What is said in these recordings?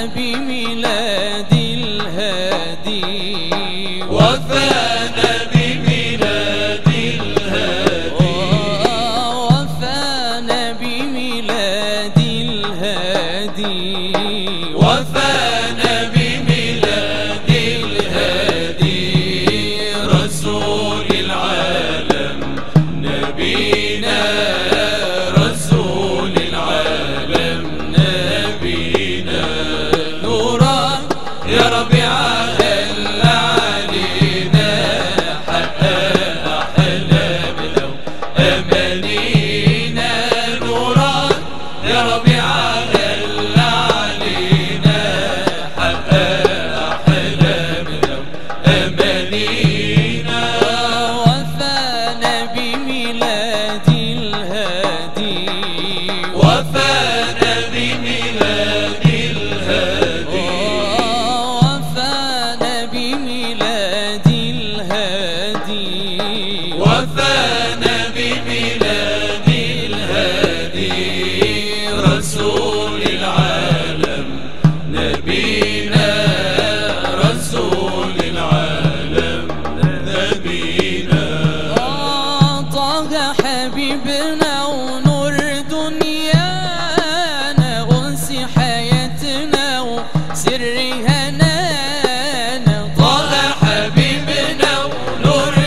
بميلاد الهادي وفانا بميلاد الهادي وفانا بميلاد الهادي وفانا بميلاد الهادي رسول العالم نبينا رسول العالم نبينا نورا يا ربيع هل علينا حقق أحلامنا وأمانينا نورا يا ربيع هل علينا حقق أحلامنا وأمانينا وفانا بميلاد الهادي وفانا بميلاد الهادي وفانا بميلاد الهادي وفانا بميلاد الهادي رسول العالم نبينا رسول العالم نبينا طه حبيبنا ونور دنيانا أنس حياتنا وسر هنانا طه حبيبنا ونور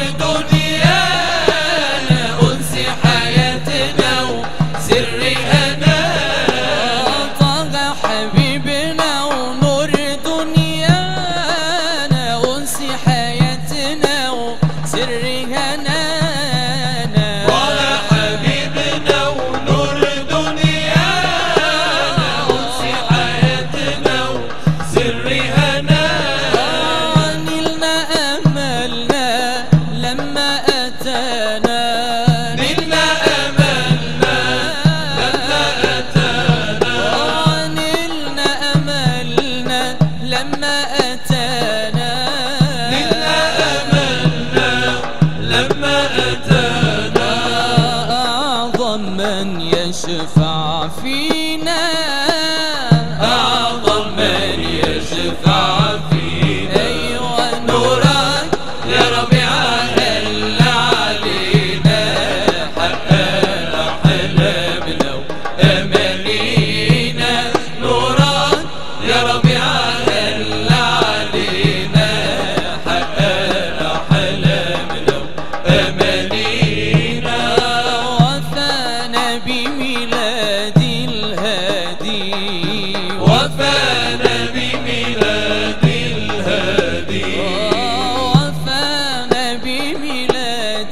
دنيانا أنس حياتنا وسر هنانا طه حبيبنا ونور دنيانا أنس حياتنا وسر هنانا طه حبيبنا ونور دنيانا أنس حياتنا وسر هنانا نلنا أملنا لما أتانا نلنا أملنا لما أتانا نلنا أملنا لما أتانا نلنا أملنا لما أتانا أعظم من يشفع فينا أعظم من يشفع فينا أيوة نورك يا ربيع هل علينا حقق أحلامنا وأمانينا نورك يا ربيع هل علينا حقق أحلامنا وأمانينا وفانا بميلاد الهادي وفانا بميلاد الهادي وفانا بميلاد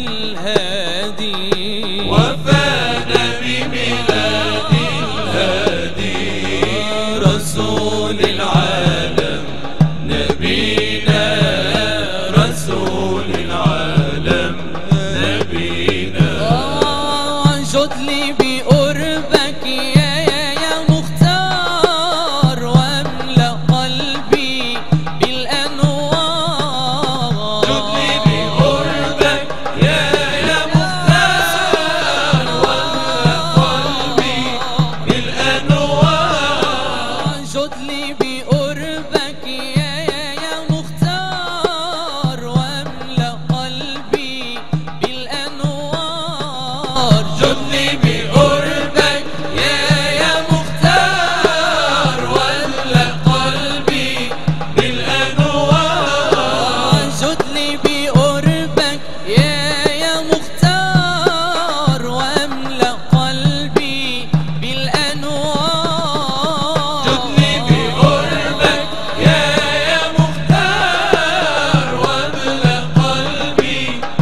الهادي وفانا بميلاد الهادي رسول العالم نبينا رسول العالم نبينا جد لي بقربك يا يا يا مختار واملأ قلبي بالأنوار جدلي بقربك يا يا مختار واملأ قلبي بالأنوار جد لي بقربك يا يا يا مختار واملأ قلبي بالأنوار جدني بقربك يا يا مختار واملأ قلبي بالأنوار جد لي بقربك يا يا مختار واملأ قلبي بالأنوار جدني بقربك يا يا مختار واملأ قلبي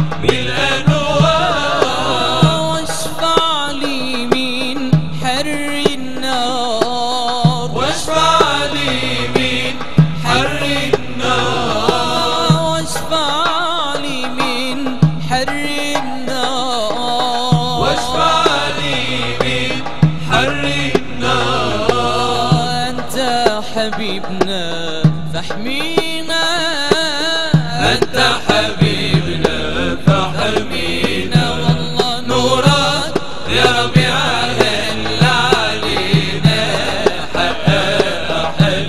بالأنوار واشفع لي من حر النار واشفع لي من حر النار واشفع لي من حر النار واشفع لي من حر النار أنت حبيبنا فاحمينا أنت حبيبنا فحمينا والله نورك يا ربيع هل علينا حقق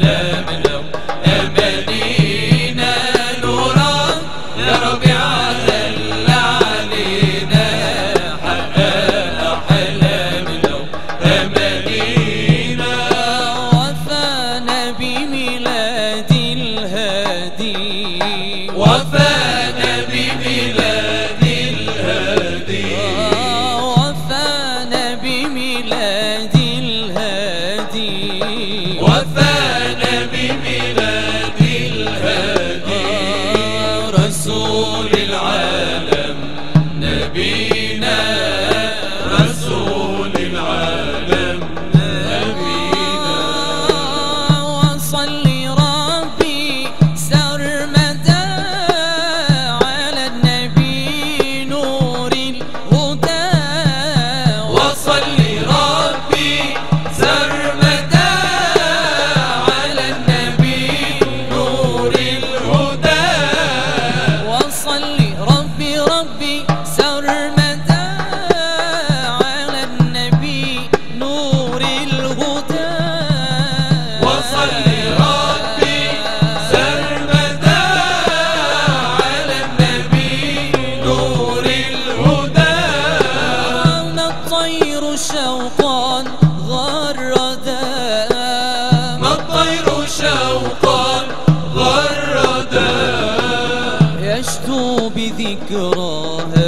ذكراها